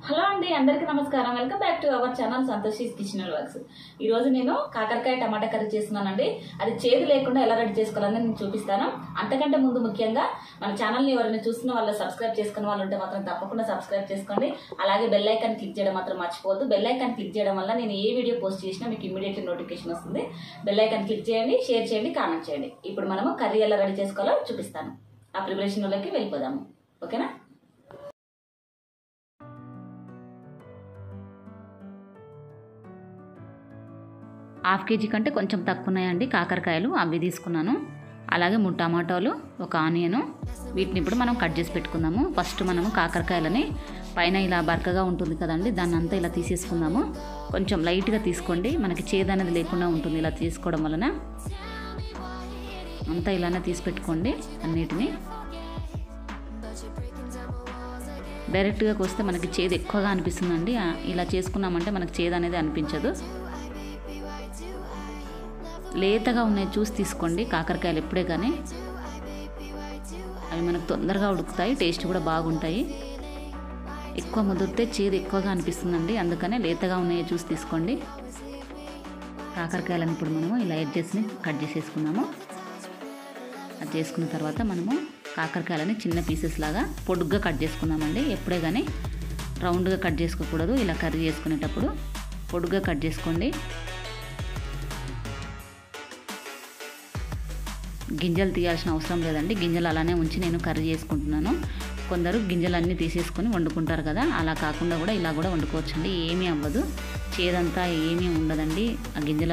hello అండి అందరికీ నమస్కారం welcome back to our channel Santosh kitchen works ఈ రోజు నేను కాకరకాయ టమాటా కర్రీ చేస్తున్నానండి అది చేదు లేకుండా ఎలా రెడీ చేసుకోవాలని నేను చూపిస్తాను అంతకంటే ముందు ముఖ్యంగా మన ఛానల్ని ఎవరైనా చూస్తున్న వాళ్ళు సబ్స్క్రైబ్ చేసుకున్న వాళ్ళు ఉంటే మాత్రం తప్పకుండా సబ్స్క్రైబ్ చేసుకోండి అలాగే బెల్ ఐకాన్ క్లిక్ చేయడం మాత్రం మర్చిపోవద్దు బెల్ ఐకాన్ క్లిక్ చేయడం వల్ల నేను ఏ వీడియో పోస్ట్ చేసినా మీకు ఇమీడియట్లీ నోటిఫికేషన్ వస్తుంది బెల్ ఐకాన్ క్లిక్ చేయండి షేర్ చేయండి కామెంట్ చేయండి ఇప్పుడు మనము కర్రీ ఎలా రెడీ చేసుకోవాలో చూపిస్తాను ఆ ప్రిపరేషన్లోకి వెళ్ళిపోదాము ఓకేనా హాఫ్ కేజీ కంటే కొంచెం తక్కువ ఉన్నాయండి కాకరకాయలు అవి తీసుకున్నాను అలాగే మూడు టమాటాలు ఒక ఆనియను వీటిని ఇప్పుడు మనం కట్ చేసి పెట్టుకుందాము ఫస్ట్ మనము కాకరకాయలని పైన ఇలా బరకగా ఉంటుంది కదండి దాన్ని అంతా ఇలా తీసేసుకుందాము కొంచెం లైట్గా తీసుకోండి మనకి చేదు అనేది లేకుండా ఉంటుంది ఇలా తీసుకోవడం వలన అంతా ఇలానే తీసి పెట్టుకోండి అన్నిటిని డైరెక్ట్గా వస్తే మనకి చేదు ఎక్కువగా అనిపిస్తుందండి ఆ, ఇలా చేసుకున్నామంటే మనకి చేదు అనేది అనిపించదు లేతగా ఉన్నాయి చూసి తీసుకోండి కాకరకాయలు ఎప్పుడే కానీ అవి మనకు తొందరగా ఉడుకుతాయి టేస్ట్ కూడా బాగుంటాయి ఎక్కువ ముదిరితే చేదు ఎక్కువగా అనిపిస్తుందండి అందుకనే లేతగా ఉన్నాయో చూసి తీసుకోండి కాకరకాయలను ఇప్పుడు మనము ఇలా ఎడ్జెస్ని కట్ చేసేసుకున్నాము అది చేసుకున్న తర్వాత మనము కాకరకాయలని చిన్న పీసెస్ లాగా పొడుగ్గా కట్ చేసుకుందామండి ఎప్పుడే కానీ రౌండ్గా కట్ చేసుకోకూడదు ఇలా కర్రీ చేసుకునేటప్పుడు పొడుగ్గా కట్ చేసుకోండి గింజలు తీయాల్సిన అవసరం లేదండి గింజలు అలానే ఉంచి నేను కర్రీ చేసుకుంటున్నాను కొందరు గింజలు అన్నీ తీసేసుకొని వండుకుంటారు కదా అలా కాకుండా కూడా ఇలా కూడా వండుకోవచ్చండి ఏమీ అవ్వదు చేదంతా ఏమీ ఉండదండి ఆ గింజల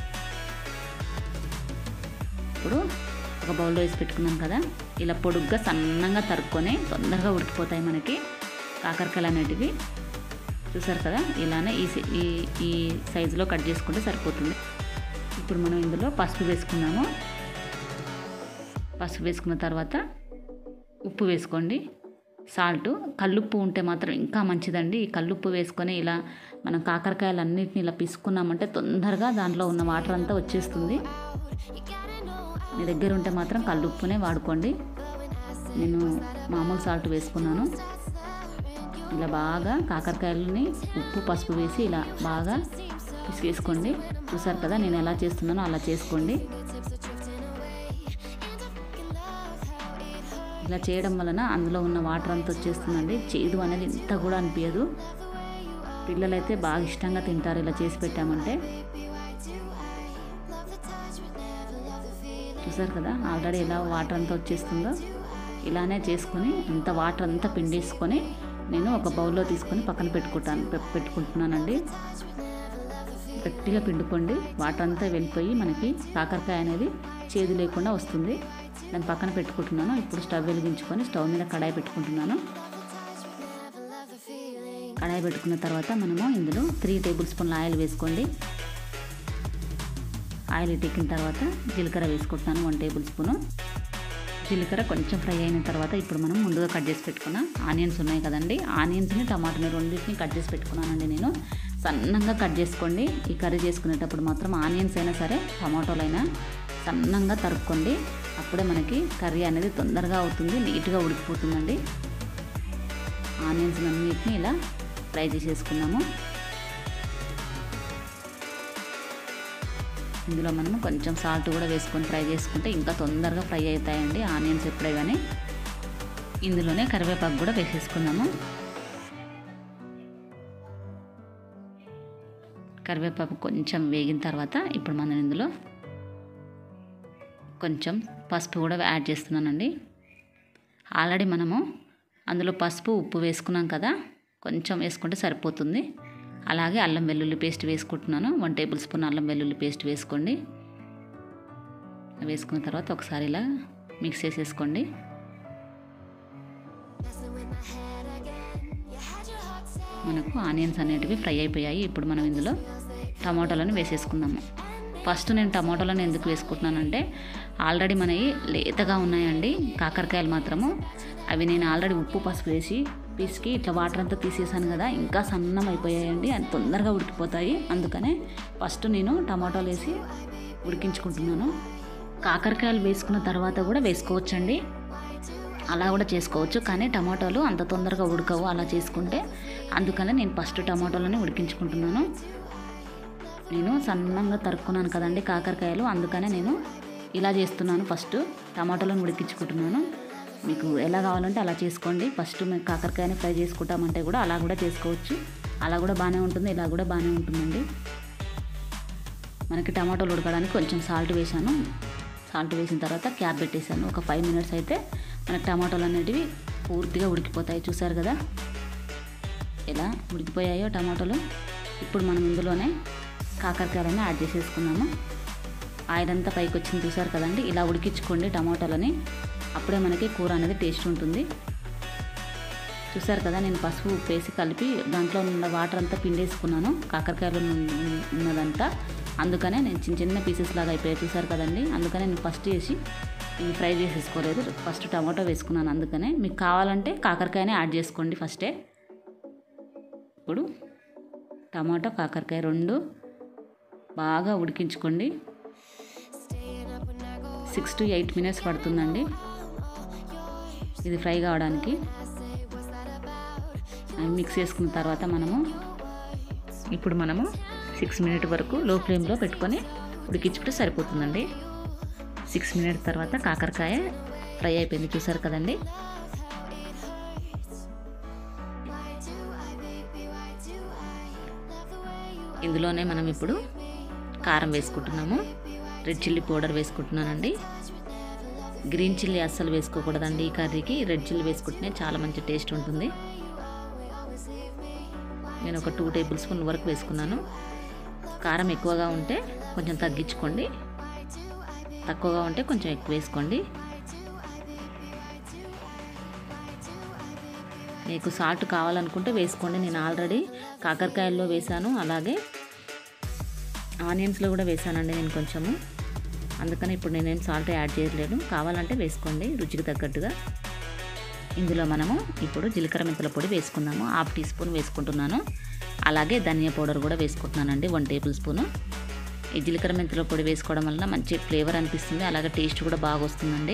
ఇప్పుడు ఒక బౌల్లో వేసి పెట్టుకున్నాం కదా ఇలా పొడుగ్గా సన్నంగా తరుక్కొని తొందరగా ఉడికిపోతాయి మనకి కాకరకాయలు అనేటివి చూసారు కదా ఇలానే ఈ సై- ఈ ఈ సైజులో కట్ చేసుకుంటే సరిపోతుంది ఇప్పుడు మనం ఇందులో పసుపు వేసుకున్నాము పసుపు వేసుకున్న తర్వాత ఉప్పు వేసుకోండి సాల్ట్ కల్లుప్పు ఉంటే మాత్రం ఇంకా మంచిదండి ఈ కల్లుప్పు వేసుకొని ఇలా మనం కాకరకాయలు అన్నిటిని ఇలా పిసుకున్నామంటే తొందరగా దాంట్లో ఉన్న వాటర్ అంతా వచ్చేస్తుంది మీ దగ్గర ఉంటే మాత్రం కల్లుప్పునే వాడుకోండి నేను మామూలు సాల్ట్ వేసుకున్నాను ఇలా బాగా కాకరకాయలని ఉప్పు పసుపు వేసి ఇలా బాగా పిసికేసుకోండి చూసారు కదా నేను ఎలా చేస్తున్నానో అలా చేసుకోండి ఇలా చేయడం వలన అందులో ఉన్న వాటర్ అంతా వచ్చేస్తుందండి చేదు అనేది ఇంత కూడా అనిపించదు పిల్లలైతే బాగా ఇష్టంగా తింటారు ఇలా చేసి పెట్టామంటే చూసారు కదా ఆల్రెడీ ఎలా వాటర్ అంతా వచ్చేస్తుందో ఇలానే చేసుకొని అంత వాటర్ అంతా పిండేసుకొని నేను ఒక బౌల్లో తీసుకొని పక్కన పెట్టుకుంటాను పె- పెట్టుకుంటున్నానండి గట్టిగా పిండుకోండి వాటర్ అంతా వెళ్ళిపోయి మనకి కాకరకాయ అనేది చేదు లేకుండా వస్తుంది దాన్ని పక్కన పెట్టుకుంటున్నాను ఇప్పుడు స్టవ్ వెలిగించుకొని స్టవ్ మీద కడాయి పెట్టుకుంటున్నాను కడాయి పెట్టుకున్న తర్వాత మనము ఇందులో త్రీ టేబుల్ స్పూన్ల ఆయిల్ వేసుకోండి ఆయిల్ ఎక్కిన తర్వాత జీలకర్ర వేసుకుంటున్నాను వన్ టేబుల్ స్పూను జీలకర్ర కొంచెం ఫ్రై అయిన తర్వాత ఇప్పుడు మనం ముందుగా కట్ చేసి పెట్టుకున్న ఆనియన్స్ ఉన్నాయి కదండి ఆనియన్స్ని టమాటాని రెండింటిని కట్ చేసి పెట్టుకున్నానండి నేను సన్నంగా కట్ చేసుకోండి ఈ కర్రీ చేసుకునేటప్పుడు మాత్రం ఆనియన్స్ అయినా సరే టమాటోలు అయినా సన్నంగా తరుక్కోండి అప్పుడే మనకి కర్రీ అనేది తొందరగా అవుతుంది నీట్గా ఉడికిపోతుందండి ఆనియన్స్ అన్నిటిని ఇలా ఫ్రై చేసేసుకున్నాము ఇందులో మనము కొంచెం సాల్ట్ కూడా వేసుకొని ఫ్రై చేసుకుంటే ఇంకా తొందరగా ఫ్రై అవుతాయండి ఆనియన్స్ ఎప్పుడే కానీ ఇందులోనే కరివేపాకు కూడా వేసేసుకుందాము కరివేపాకు కొంచెం వేగిన తర్వాత ఇప్పుడు మనం ఇందులో కొంచెం పసుపు కూడా యాడ్ చేస్తున్నానండి ఆల్రెడీ మనము అందులో పసుపు ఉప్పు వేసుకున్నాం కదా కొంచెం వేసుకుంటే సరిపోతుంది అలాగే అల్లం వెల్లుల్లి పేస్ట్ వేసుకుంటున్నాను వన్ టేబుల్ స్పూన్ అల్లం వెల్లుల్లి పేస్ట్ వేసుకోండి వేసుకున్న తర్వాత ఒకసారి ఇలా మిక్స్ చేసేసుకోండి మనకు ఆనియన్స్ అనేటివి ఫ్రై అయిపోయాయి ఇప్పుడు మనం ఇందులో టమాటోలను వేసేసుకుందాము ఫస్ట్ నేను టమాటోలను ఎందుకు వేసుకుంటున్నానంటే ఆల్రెడీ మనవి లేతగా ఉన్నాయండి కాకరకాయలు మాత్రము అవి నేను ఆల్రెడీ ఉప్పు పసుపు వేసి పిసికి ఇట్లా వాటర్ అంతా తీసేసాను కదా ఇంకా సన్నం అయిపోయాయండి అది తొందరగా ఉడికిపోతాయి అందుకనే ఫస్ట్ నేను టమాటోలు వేసి ఉడికించుకుంటున్నాను కాకరకాయలు వేసుకున్న తర్వాత కూడా వేసుకోవచ్చండి అలా కూడా చేసుకోవచ్చు కానీ టమాటాలు అంత తొందరగా ఉడకవు అలా చేసుకుంటే అందుకనే నేను ఫస్ట్ టమాటాలని ఉడికించుకుంటున్నాను నేను సన్నంగా తరుక్కున్నాను కదండి కాకరకాయలు అందుకనే నేను ఇలా చేస్తున్నాను ఫస్ట్ టమాటాలను ఉడికించుకుంటున్నాను మీకు ఎలా కావాలంటే అలా చేసుకోండి ఫస్ట్ మేము కాకరకాయని ఫ్రై చేసుకుంటామంటే కూడా అలా కూడా చేసుకోవచ్చు అలా కూడా బాగానే ఉంటుంది ఇలా కూడా బాగానే ఉంటుందండి మనకి టమాటాలు ఉడకడానికి కొంచెం సాల్ట్ వేసాను సాల్ట్ వేసిన తర్వాత క్యాప్ పెట్టేశాను ఒక ఫైవ్ మినిట్స్ అయితే మనకి టమాటాలు అనేటివి పూర్తిగా ఉడికిపోతాయి చూసారు కదా ఎలా ఉడికిపోయాయో టమాటాలు ఇప్పుడు మనం ఇందులోనే కాకరకాయలని యాడ్ చేసేసుకున్నాము ఆయిల్ అంతా పైకి వచ్చింది చూసారు కదండి ఇలా ఉడికించుకోండి టమాటాలని అప్పుడే మనకి కూర అనేది టేస్ట్ ఉంటుంది చూసారు కదా నేను పసుపు ఉప్పు వేసి కలిపి దాంట్లో ఉన్న వాటర్ అంతా పిండేసుకున్నాను కాకరకాయలు ఉన్న- ఉన్నదంతా అందుకనే నేను చిన్న చిన్న పీసెస్ లాగా అయిపోయాయి చూసారు కదండి అందుకనే నేను ఫస్ట్ వేసి ఇవి ఫ్రై చేసేసుకోలేదు ఫస్ట్ టమాటో వేసుకున్నాను అందుకనే మీకు కావాలంటే కాకరకాయనే యాడ్ చేసుకోండి ఫస్టే ఇప్పుడు టమాటో కాకరకాయ రెండు బాగా ఉడికించుకోండి సిక్స్ టు ఎయిట్ మినిట్స్ పడుతుందండి ఇది ఫ్రై కావడానికి అవి మిక్స్ చేసుకున్న తర్వాత మనము ఇప్పుడు మనము సిక్స్ మినిట్ వరకు లో ఫ్లేమ్లో పెట్టుకొని ఉడికించుకుంటే సరిపోతుందండి సిక్స్ మినిట్ తర్వాత కాకరకాయ ఫ్రై అయిపోయింది చూసారు కదండి ఇందులోనే మనం ఇప్పుడు కారం వేసుకుంటున్నాము రెడ్ చిల్లీ పౌడర్ వేసుకుంటున్నానండి గ్రీన్ చిల్లీ అస్సలు వేసుకోకూడదండి ఈ కర్రీకి రెడ్ చిల్లీ వేసుకుంటేనే చాలా మంచి టేస్ట్ ఉంటుంది నేను ఒక టూ టేబుల్ స్పూన్ వరకు వేసుకున్నాను కారం ఎక్కువగా ఉంటే కొంచెం తగ్గించుకోండి తక్కువగా ఉంటే కొంచెం ఎక్కువ వేసుకోండి మీకు సాల్ట్ కావాలనుకుంటే వేసుకోండి నేను ఆల్రెడీ కాకరకాయల్లో వేసాను అలాగే ఆనియన్స్లో కూడా వేసానండి నేను కొంచెము అందుకని ఇప్పుడు నేనేం సాల్ట్ యాడ్ చేయట్లేదు కావాలంటే వేసుకోండి రుచికి తగ్గట్టుగా ఇందులో మనము ఇప్పుడు జీలకర్ర మెంతుల పొడి వేసుకుందాము హాఫ్ టీ స్పూన్ వేసుకుంటున్నాను అలాగే ధనియా పౌడర్ కూడా వేసుకుంటున్నానండి వన్ టేబుల్ స్పూను ఈ జీలకర్ర మెంతుల పొడి వేసుకోవడం వలన మంచి ఫ్లేవర్ అనిపిస్తుంది అలాగే టేస్ట్ కూడా బాగా వస్తుందండి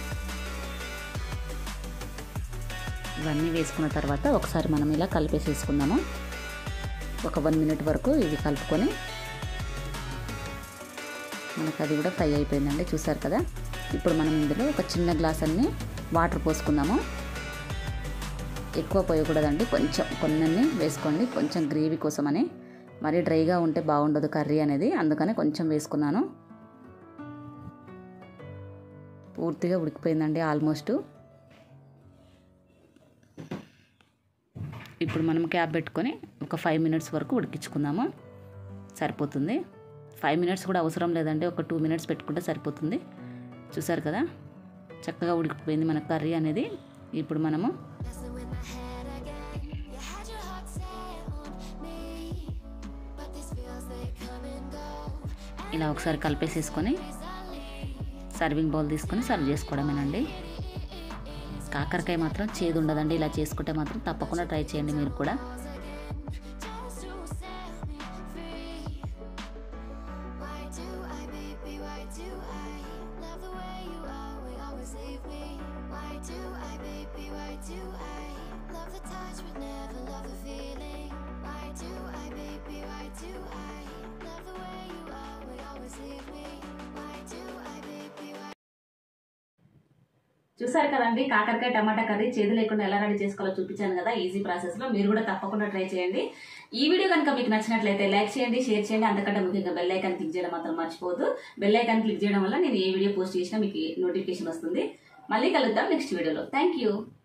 ఇవన్నీ వేసుకున్న తర్వాత ఒకసారి మనం ఇలా కలిపేసేసుకుందాము ఒక వన్ మినిట్ వరకు ఇది కలుపుకొని మనకు అది కూడా ఫ్రై అయిపోయిందండి చూసారు కదా ఇప్పుడు మనం ఇందులో ఒక చిన్న గ్లాస్ అన్ని వాటర్ పోసుకుందాము ఎక్కువ పోయకూడదండి కొంచెం కొన్ని వేసుకోండి కొంచెం గ్రేవీ కోసమని మరీ డ్రైగా ఉంటే బాగుండదు కర్రీ అనేది అందుకని కొంచెం వేసుకున్నాను పూర్తిగా ఉడికిపోయిందండి ఆల్మోస్ట్ ఇప్పుడు మనం క్యాప్ పెట్టుకొని ఒక ఫైవ్ మినిట్స్ వరకు ఉడికించుకుందాము సరిపోతుంది ఫైవ్ మినిట్స్ కూడా అవసరం లేదండి ఒక టూ మినిట్స్ పెట్టుకుంటే సరిపోతుంది చూసారు కదా చక్కగా ఉడికిపోయింది మన కర్రీ అనేది ఇప్పుడు మనము ఇలా ఒకసారి కలిపేసేసుకొని సర్వింగ్ బౌల్ తీసుకొని సర్వ్ చేసుకోవడమేనండి కాకరకాయ మాత్రం చేదు ఉండదండి ఇలా చేసుకుంటే మాత్రం తప్పకుండా ట్రై చేయండి మీరు కూడా చూసారు కదండి కాకరకాయ టమాటా కర్రీ చేదు లేకుండా ఎలా రెడీ చేసుకోవాలో చూపించాను కదా ఈజీ ప్రాసెస్ లో మీరు కూడా తప్పకుండా ట్రై చేయండి ఈ వీడియో కనుక మీకు నచ్చినట్లయితే లైక్ చేయండి షేర్ చేయండి అంతకంటే ముఖ్యంగా బెల్ ఐకాన్ క్లిక్ చేయడం మాత్రం మర్చిపోవద్దు బెల్ ఐకాన్ క్లిక్ చేయడం వల్ల నేను ఏ వీడియో పోస్ట్ చేసినా మీకు నోటిఫికేషన్ వస్తుంది మళ్ళీ కలుద్దాం నెక్స్ట్ వీడియోలో థ్యాంక్ యూ